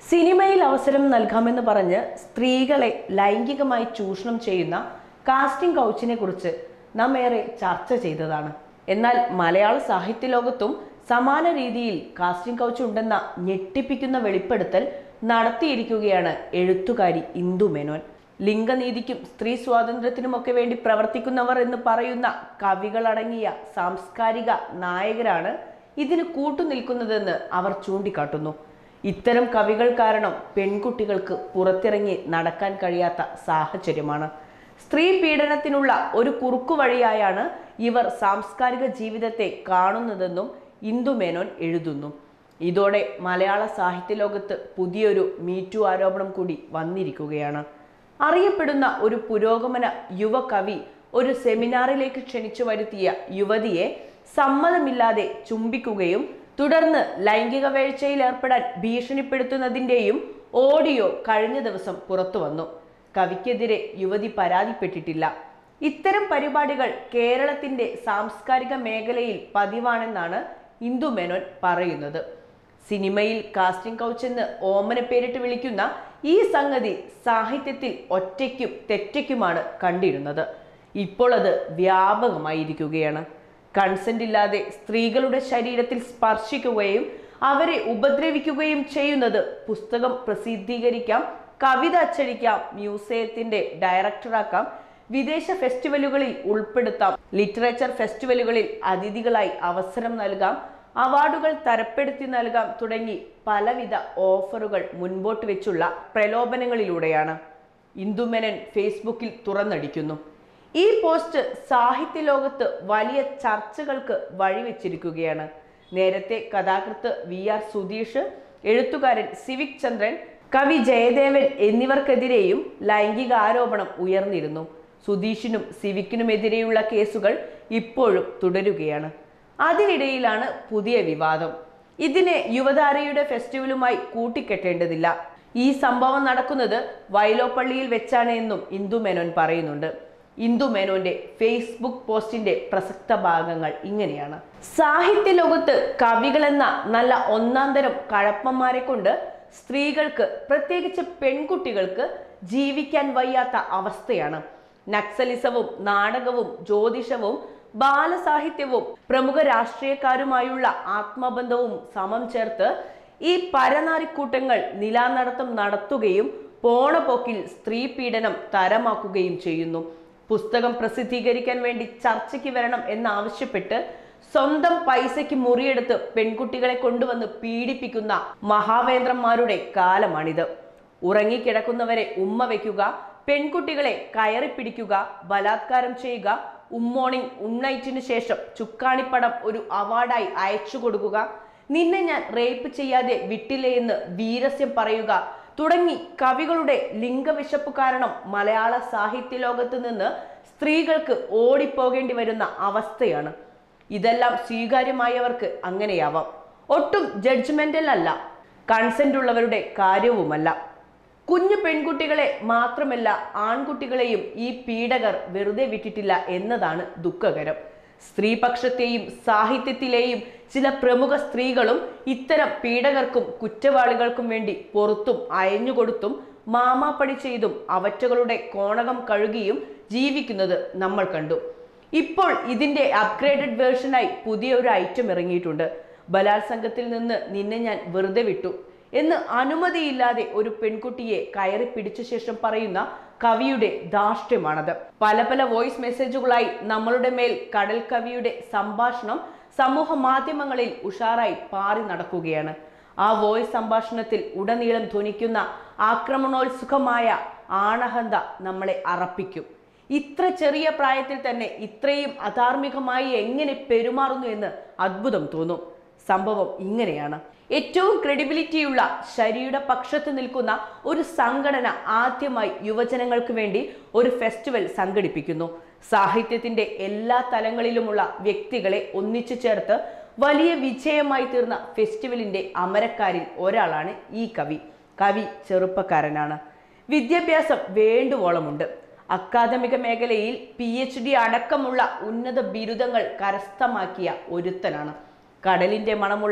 സിനിമയിൽ അവസരം നൽകാമെന്ന് പറഞ്ഞ് സ്ത്രീകളെ ലൈംഗികമായി ചൂഷണം ചെയ്യുന്ന കാസ്റ്റിംഗ് കൗച്ചിനെ കുറിച്ച് നാം ഏറെ ചർച്ച ചെയ്തതാണ് എന്നാൽ മലയാള സാഹിത്യ ലോകത്തും സമാന രീതിയിൽ കാസ്റ്റിംഗ് കൗച്ച് ഉണ്ടെന്ന ഞെട്ടിപ്പിക്കുന്ന വെളിപ്പെടുത്തൽ നടത്തിയിരിക്കുകയാണ് എഴുത്തുകാരി ഇന്ദു മേനോൻ ലിംഗനീതിക്കും സ്ത്രീ സ്വാതന്ത്ര്യത്തിനുമൊക്കെ വേണ്ടി പ്രവർത്തിക്കുന്നവർ എന്ന് പറയുന്ന കവികളടങ്ങിയ സാംസ്കാരിക നായകരാണ് ഇതിന് കൂട്ടുനിൽക്കുന്നതെന്ന് അവർ ചൂണ്ടിക്കാട്ടുന്നു ഇത്തരം കവികൾ കാരണം പെൺകുട്ടികൾക്ക് പുറത്തിറങ്ങി നടക്കാൻ കഴിയാത്ത സാഹചര്യമാണ് സ്ത്രീ പീഡനത്തിനുള്ള ഒരു കുറുക്കു വഴിയായാണ് ഇവർ സാംസ്കാരിക ജീവിതത്തെ കാണുന്നതെന്നും ഇന്ദു മേനോൻ എഴുതുന്നു ഇതോടെ മലയാള സാഹിത്യ ലോകത്ത് പുതിയൊരു മീറ്റു ആരോപണം കൂടി വന്നിരിക്കുകയാണ് അറിയപ്പെടുന്ന ഒരു പുരോഗമന യുവകവി ഒരു സെമിനാറിലേക്ക് ക്ഷണിച്ചു വരുത്തിയ യുവതിയെ സമ്മതമില്ലാതെ ചുംബിക്കുകയും തുടർന്ന് ലൈംഗിക വേഴ്ചയിൽ ഏർപ്പെടാൻ ഭീഷണിപ്പെടുത്തുന്നതിൻ്റെയും ഓഡിയോ കഴിഞ്ഞ ദിവസം പുറത്തു വന്നു കവിക്കെതിരെ യുവതി പരാതിപ്പെട്ടിട്ടില്ല ഇത്തരം പരിപാടികൾ കേരളത്തിന്റെ സാംസ്കാരിക മേഖലയിൽ പതിവാണെന്നാണ് ഇന്ദു മേനോൻ പറയുന്നത് സിനിമയിൽ കാസ്റ്റിംഗ് കൗച്ച് എന്ന് ഓമന പേരിട്ട് വിളിക്കുന്ന ഈ സംഗതി സാഹിത്യത്തിൽ ഒറ്റയ്ക്കും തെറ്റയ്ക്കുമാണ് കണ്ടിരുന്നത് ഇപ്പോൾ അത് വ്യാപകമായിരിക്കുകയാണ് കൺസെന്റ് ഇല്ലാതെ സ്ത്രീകളുടെ ശരീരത്തിൽ സ്പർശിക്കുകയും അവരെ ഉപദ്രവിക്കുകയും ചെയ്യുന്നത് പുസ്തകം പ്രസിദ്ധീകരിക്കാം കവിത അച്ചടിക്കാം മ്യൂസിയത്തിന്റെ ഡയറക്ടറാക്കാം വിദേശ ഫെസ്റ്റിവലുകളിൽ ഉൾപ്പെടുത്താം ലിറ്ററേച്ചർ ഫെസ്റ്റിവലുകളിൽ അതിഥികളായി അവസരം നൽകാം അവാർഡുകൾ തരപ്പെടുത്തി നൽകാം തുടങ്ങി പലവിധ ഓഫറുകൾ മുൻപോട്ട് വെച്ചുള്ള പ്രലോഭനങ്ങളിലൂടെയാണ് ഇന്ദുമേനൻ ഫേസ്ബുക്കിൽ തുറന്നടിക്കുന്നു ഈ പോസ്റ്റ് സാഹിത്യ ലോകത്ത് വലിയ ചർച്ചകൾക്ക് വഴിവെച്ചിരിക്കുകയാണ് നേരത്തെ കഥാകൃത്ത് വി ആർ സുധീഷ് എഴുത്തുകാരൻ സിവിക് ചന്ദ്രൻ കവി ജയദേവൻ എന്നിവർക്കെതിരെയും ലൈംഗിക ആരോപണം ഉയർന്നിരുന്നു സുധീഷിനും സിവിക്കിനുമെതിരെയുള്ള കേസുകൾ ഇപ്പോഴും തുടരുകയാണ് അതിനിടയിലാണ് പുതിയ വിവാദം ഇതിനെ യുവതാരയുടെ ഫെസ്റ്റിവലുമായി കൂട്ടിക്കെട്ടേണ്ടതില്ല ഈ സംഭവം നടക്കുന്നത് വൈലോപ്പള്ളിയിൽ വെച്ചാണ് എന്നും ഇന്ദു മേനോൻ പറയുന്നുണ്ട് ഇന്ദു മേനോന്റെ ഫേസ്ബുക്ക് പോസ്റ്റിന്റെ പ്രസക്ത ഭാഗങ്ങൾ ഇങ്ങനെയാണ് സാഹിത്യ ലോകത്ത് കവികളെന്ന നല്ല ഒന്നാം തരം കഴപ്പന്മാരെ കൊണ്ട് സ്ത്രീകൾക്ക് പ്രത്യേകിച്ച് പെൺകുട്ടികൾക്ക് ജീവിക്കാൻ വയ്യാത്ത അവസ്ഥയാണ് നക്സലിസവും നാടകവും ജ്യോതിഷവും ബാലസാഹിത്യവും പ്രമുഖ രാഷ്ട്രീയക്കാരുമായുള്ള ആത്മബന്ധവും സമം ചേർത്ത് ഈ പരനാരിക്കൂട്ടങ്ങൾ നിലാനടത്തം നടത്തുകയും പോണപോക്കിൽ സ്ത്രീ പീഡനം തരമാക്കുകയും ചെയ്യുന്നു പുസ്തകം പ്രസിദ്ധീകരിക്കാൻ വേണ്ടി ചർച്ചയ്ക്ക് വരണം എന്നാവശ്യപ്പെട്ട് സ്വന്തം പൈസയ്ക്ക് മുറിയെടുത്ത് പെൺകുട്ടികളെ കൊണ്ടുവന്ന് പീഡിപ്പിക്കുന്ന മഹാവേന്ദ്രന്മാരുടെ കാലമാണിത് ഉറങ്ങിക്കിടക്കുന്നവരെ ഉമ്മ വയ്ക്കുക പെൺകുട്ടികളെ കയറി പിടിക്കുക ബലാത്കാരം ചെയ്യുക ഉമ്മോണിംഗ് ഉണ്ണൈറ്റിനു ശേഷം ചുക്കാണിപ്പടം ഒരു അവാർഡായി അയച്ചു കൊടുക്കുക നിന്നെ ഞാൻ റേപ്പ് ചെയ്യാതെ വിട്ടില്ലേ എന്ന് വീരസ്യം പറയുക തുടങ്ങി കവികളുടെ ലിംഗവിശപ്പ് കാരണം മലയാള സാഹിത്യ ലോകത്ത് നിന്ന് സ്ത്രീകൾക്ക് ഓടിപ്പോകേണ്ടി വരുന്ന അവസ്ഥയാണ് ഇതെല്ലാം സ്വീകാര്യമായവർക്ക് അങ്ങനെയാവാം ഒട്ടും ജഡ്ജ്മെന്റൽ അല്ല കൺസെന്റ് ഉള്ളവരുടെ കാര്യവുമല്ല കുഞ്ഞു പെൺകുട്ടികളെ മാത്രമല്ല ആൺകുട്ടികളെയും ഈ പീഡകർ വെറുതെ വിട്ടിട്ടില്ല എന്നതാണ് ദുഃഖകരം സ്ത്രീപക്ഷത്തെയും സാഹിത്യത്തിലെയും ചില പ്രമുഖ സ്ത്രീകളും ഇത്തരം പീഡകർക്കും കുറ്റവാളികൾക്കും വേണ്ടി പുറത്തും അയഞ്ഞുകൊടുത്തും മാമാപ്പണി ചെയ്തും അവറ്റകളുടെ കോണകം കഴുകിയും ജീവിക്കുന്നത് നമ്മൾ കണ്ടു ഇപ്പോൾ ഇതിന്റെ അപ്ഗ്രേഡഡ് വേർഷനായി പുതിയ ഒരു ഐറ്റം ഇറങ്ങിയിട്ടുണ്ട് ബലാത്സംഗത്തിൽ നിന്ന് നിന്നെ ഞാൻ വെറുതെ വിട്ടു എന്ന് അനുമതിയില്ലാതെ ഒരു പെൺകുട്ടിയെ കയറി പിടിച്ച ശേഷം പറയുന്ന കവിയുടെ ധാർഷ്ട്യമാണത് പല പല വോയിസ് മെസ്സേജുകളായി നമ്മളുടെ മേൽ കടൽ കവിയുടെ സംഭാഷണം സമൂഹ മാധ്യമങ്ങളിൽ ഉഷാറായി പാറി നടക്കുകയാണ് ആ വോയിസ് സംഭാഷണത്തിൽ ഉടനീളം ധ്വനിക്കുന്ന ആക്രമണോത്സുകമായ ആണഹന്ത നമ്മളെ അറപ്പിക്കും ഇത്ര ചെറിയ പ്രായത്തിൽ തന്നെ ഇത്രയും അധാർമികമായി എങ്ങനെ പെരുമാറുന്നു എന്ന് അത്ഭുതം തോന്നും സംഭവം ഇങ്ങനെയാണ് ഏറ്റവും ക്രെഡിബിലിറ്റിയുള്ള ശരിയുടെ പക്ഷത്ത് നിൽക്കുന്ന ഒരു സംഘടന ആദ്യമായി യുവജനങ്ങൾക്ക് വേണ്ടി ഒരു ഫെസ്റ്റിവൽ സംഘടിപ്പിക്കുന്നു സാഹിത്യത്തിന്റെ എല്ലാ തലങ്ങളിലുമുള്ള വ്യക്തികളെ ഒന്നിച്ചു ചേർത്ത് വലിയ വിജയമായി തീർന്ന ഫെസ്റ്റിവലിന്റെ അമരക്കാരിൽ ഒരാളാണ് ഈ കവി കവി ചെറുപ്പക്കാരനാണ് വിദ്യാഭ്യാസം വേണ്ടുവോളമുണ്ട് അക്കാദമിക മേഖലയിൽ പി എച്ച് ഡി അടക്കമുള്ള ഉന്നത ബിരുദങ്ങൾ കരസ്ഥമാക്കിയ ഒരുത്തനാണ് കടലിന്റെ മണമുള്ള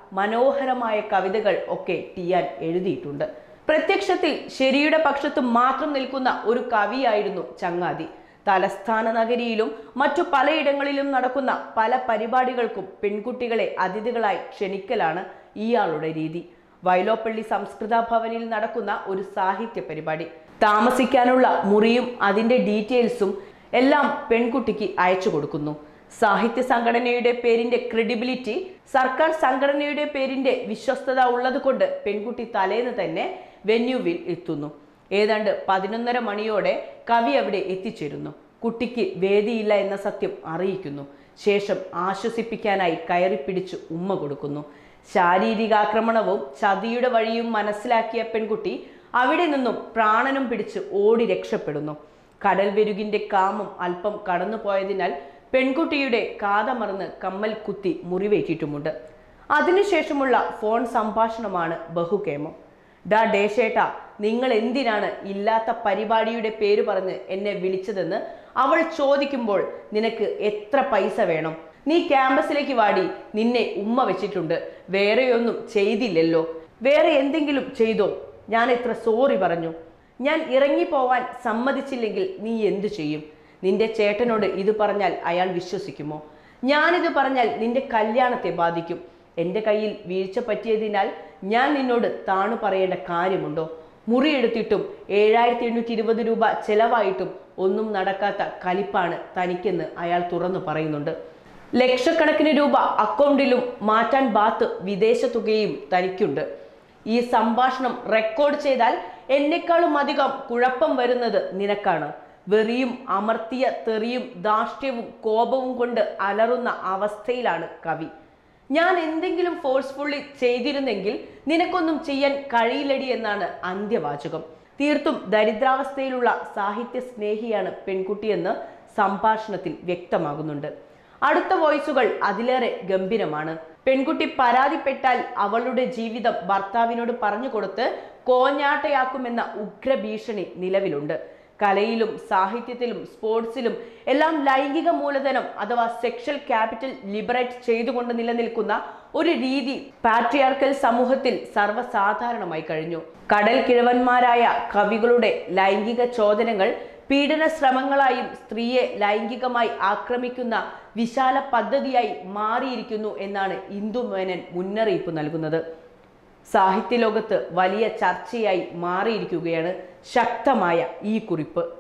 മനോഹരമായ കവിതകൾ ഒക്കെ ടിയാൻ എഴുതിയിട്ടുണ്ട് പ്രത്യക്ഷത്തിൽ ശരിയുടെ പക്ഷത്ത് മാത്രം നിൽക്കുന്ന ഒരു കവിയായിരുന്നു ചങ്ങാതി തലസ്ഥാന നഗരിയിലും മറ്റു പലയിടങ്ങളിലും നടക്കുന്ന പല പരിപാടികൾക്കും പെൺകുട്ടികളെ അതിഥികളായി ക്ഷണിക്കലാണ് ഇയാളുടെ രീതി വൈലോപ്പള്ളി സംസ്കൃത ഭവനിൽ നടക്കുന്ന ഒരു സാഹിത്യ പരിപാടി താമസിക്കാനുള്ള മുറിയും അതിന്റെ ഡീറ്റെയിൽസും എല്ലാം പെൺകുട്ടിക്ക് അയച്ചു കൊടുക്കുന്നു സാഹിത്യ സംഘടനയുടെ പേരിന്റെ ക്രെഡിബിലിറ്റി സർക്കാർ സംഘടനയുടെ പേരിന്റെ വിശ്വസ്തത ഉള്ളത് കൊണ്ട് പെൺകുട്ടി തലേന്ന് തന്നെ വെന്യൂവിൽ എത്തുന്നു ഏതാണ്ട് പതിനൊന്നര മണിയോടെ കവി അവിടെ എത്തിച്ചേരുന്നു കുട്ടിക്ക് വേദിയില്ല എന്ന സത്യം അറിയിക്കുന്നു ശേഷം ആശ്വസിപ്പിക്കാനായി കയറിപ്പിടിച്ച് ഉമ്മ കൊടുക്കുന്നു ശാരീരികാക്രമണവും ചതിയുടെ വഴിയും മനസ്സിലാക്കിയ പെൺകുട്ടി അവിടെ നിന്നും പ്രാണനും പിടിച്ച് ഓടി രക്ഷപ്പെടുന്നു കടൽ വെരുകിന്റെ കാമം അല്പം കടന്നുപോയതിനാൽ പെൺകുട്ടിയുടെ കാതമറന്ന് കമ്മൽ കുത്തി മുറിവേറ്റിട്ടുമുണ്ട് അതിനുശേഷമുള്ള ഫോൺ സംഭാഷണമാണ് ബഹുകേമം ഡാ ഡേശേട്ട നിങ്ങൾ എന്തിനാണ് ഇല്ലാത്ത പരിപാടിയുടെ പേര് പറഞ്ഞ് എന്നെ വിളിച്ചതെന്ന് അവൾ ചോദിക്കുമ്പോൾ നിനക്ക് എത്ര പൈസ വേണം നീ ക്യാമ്പസിലേക്ക് വാടി നിന്നെ ഉമ്മ വെച്ചിട്ടുണ്ട് വേറെയൊന്നും ചെയ്തില്ലല്ലോ വേറെ എന്തെങ്കിലും ചെയ്തോ ഞാൻ എത്ര സോറി പറഞ്ഞു ഞാൻ ഇറങ്ങിപ്പോവാൻ സമ്മതിച്ചില്ലെങ്കിൽ നീ എന്തു ചെയ്യും നിന്റെ ചേട്ടനോട് ഇത് പറഞ്ഞാൽ അയാൾ വിശ്വസിക്കുമോ ഞാനിത് പറഞ്ഞാൽ നിന്റെ കല്യാണത്തെ ബാധിക്കും എൻ്റെ കയ്യിൽ വീഴ്ച പറ്റിയതിനാൽ ഞാൻ നിന്നോട് താണു പറയേണ്ട കാര്യമുണ്ടോ മുറിയെടുത്തിട്ടും ഏഴായിരത്തി എണ്ണൂറ്റി ഇരുപത് രൂപ ചെലവായിട്ടും ഒന്നും നടക്കാത്ത കലിപ്പാണ് തനിക്കെന്ന് അയാൾ തുറന്നു പറയുന്നുണ്ട് ലക്ഷക്കണക്കിന് രൂപ അക്കൗണ്ടിലും മാറ്റാൻ ബാത്ത് വിദേശ തുകയും തനിക്കുണ്ട് ഈ സംഭാഷണം റെക്കോർഡ് ചെയ്താൽ എന്നെക്കാളും അധികം കുഴപ്പം വരുന്നത് നിനക്കാണ് വെറിയും അമർത്തിയ തെറിയും ധാർഷ്ട്യവും കോപവും കൊണ്ട് അലറുന്ന അവസ്ഥയിലാണ് കവി ഞാൻ എന്തെങ്കിലും ഫോഴ്സ്ഫുള്ളി ചെയ്തിരുന്നെങ്കിൽ നിനക്കൊന്നും ചെയ്യാൻ കഴിയില്ലടി എന്നാണ് അന്ത്യവാചകം തീർത്തും ദരിദ്രാവസ്ഥയിലുള്ള സാഹിത്യ സ്നേഹിയാണ് പെൺകുട്ടിയെന്ന് സംഭാഷണത്തിൽ വ്യക്തമാകുന്നുണ്ട് അടുത്ത വോയിസുകൾ അതിലേറെ ഗംഭീരമാണ് പെൺകുട്ടി പരാതിപ്പെട്ടാൽ അവളുടെ ജീവിതം ഭർത്താവിനോട് പറഞ്ഞു കൊടുത്ത് കോഞ്ഞാട്ടയാക്കുമെന്ന ഉഗ്രഭീഷണി നിലവിലുണ്ട് കലയിലും സാഹിത്യത്തിലും സ്പോർട്സിലും എല്ലാം ലൈംഗിക മൂലധനം അഥവാ സെക്ഷൽ ക്യാപിറ്റൽ ലിബറേറ്റ് ചെയ്തുകൊണ്ട് നിലനിൽക്കുന്ന ഒരു രീതി പാട്രിയാർക്കൽ സമൂഹത്തിൽ സർവ്വസാധാരണമായി കഴിഞ്ഞു കടൽ കിഴവന്മാരായ കവികളുടെ ലൈംഗിക ചോദനകൾ പീഡന ശ്രമങ്ങളായും സ്ത്രീയെ ലൈംഗികമായി ആക്രമിക്കുന്ന വിശാല പദ്ധതിയായി മാറിയിരിക്കുന്നു എന്നാണ് ഇന്ദു മേനൻ മുന്നറിയിപ്പ് നൽകുന്നത് സാഹിത്യലോകത്ത് വലിയ ചർച്ചയായി മാറിയിരിക്കുകയാണ് ശക്തമായ ഈ കുറിപ്പ്